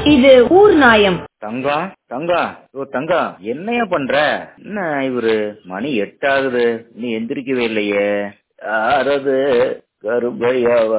இது ஊர் நாயம் தங்கம் தங்கம் ஓ தங்கம் என்னையா பண்ற என்ன இவரு மணி எட்டாகுது நீ எந்திரிக்கவே இல்லையே யாரது கருப்பையாவா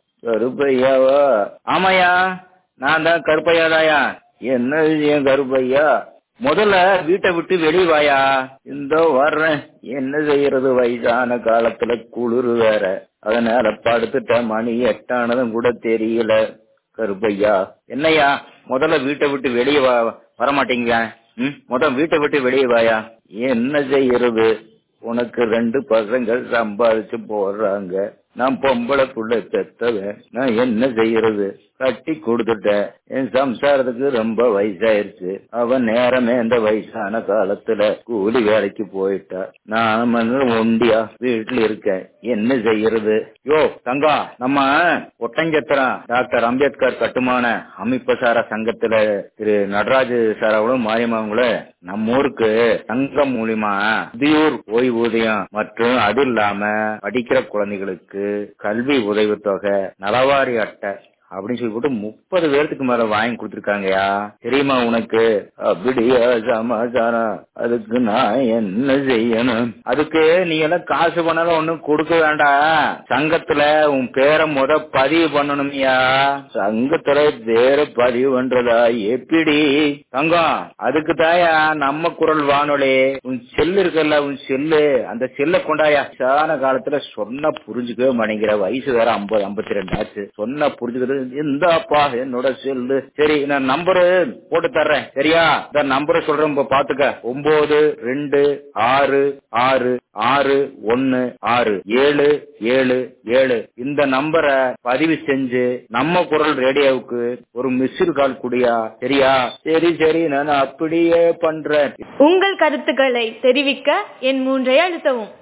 கருப்பையாவா ஆமாயா நான் தான் கருப்பையாதாயா என்ன விஷயம் கருப்பையா முதல்ல வீட்டை விட்டு வெளியே வாயா இந்த வர்றேன் என்ன செய்யறது வயசான காலத்துல குளிர் வேற அதனால படுத்துட்ட மணி எட்டானதும் கூட தெரியல கருப்பையா என்னய்யா முதல்ல வீட்டை விட்டு வெளியே வா வரமாட்டீங்க ம் முதல் வீட்டை விட்டு வெளியே வாயா என்ன செய்யறது உனக்கு ரெண்டு பசங்கள் சம்பாதிச்சு போடுறாங்க நான் பொம்பளை புள்ள பெத்தவன் நான் என்ன செய்யறது கட்டி கொடுத்துட்டேன் என் சம்சாரத்துக்கு ரொம்ப வயசாயிருச்சு அவன் நேரமே இந்த வயசான காலத்துல கூலி வேலைக்கு போயிட்டா நான் மட்டும் ஒண்டியா வீட்டுல இருக்கேன் என்ன செய்யறது யோ தங்கம் நம்ம ஒட்டஞ்சத்திரம் டாக்டர் அம்பேத்கர் கட்டுமான அமைப்புசார சங்கத்துல திரு நடராஜ் சார் அவளும் மாரியம்மாவங்களும் நம்ம ஊருக்கு சங்கம் மூலியமா முதியோர் ஓய்வூதியம் மற்றும் அது இல்லாம படிக்கிற குழந்தைகளுக்கு கல்வி உதவித்தொகை நலவாரி அட்டை அப்படின்னு சொல்லி போட்டு முப்பது பேர்த்துக்கு மேல வாங்கி கொடுத்துருக்காங்கயா தெரியுமா உனக்கு அப்படியா சமாச்சாரம் அதுக்கு நான் என்ன செய்யணும் அதுக்கு நீ எல்லாம் காசு பண்ணாலும் ஒண்ணும் கொடுக்க வேண்டாம் சங்கத்துல உன் பேரை முத பதிவு பண்ணணும்யா சங்கத்துல பேரை பதிவு பண்றதா எப்படி தங்கம் அதுக்கு தாயா நம்ம குரல் வானொலி உன் செல்லு இருக்குல்ல உன் செல்லு அந்த செல்ல கொண்டாயா சான காலத்துல சொன்ன புரிஞ்சுக்கவே மாட்டேங்கிற வயசு வேற ஐம்பது ஐம்பத்தி ரெண்டு ஆச்சு சொன்ன புரிஞ்சுக்கிறது இந்தாப்பா என்னோட செல்லு சரி நான் நம்பரு போட்டு தர்றேன் சரியா இந்த நம்பரை சொல்றேன் இப்ப பாத்துக்க ஒன்பது ரெண்டு ஆறு ஆறு ஆறு ஒன்னு ஆறு ஏழு ஏழு ஏழு இந்த நம்பரை பதிவு செஞ்சு நம்ம குரல் ரேடியோவுக்கு ஒரு மிஸ்டு கால் குடியா சரியா சரி சரி நான் அப்படியே பண்றேன் உங்கள் கருத்துக்களை தெரிவிக்க என் மூன்றை அழுத்தவும்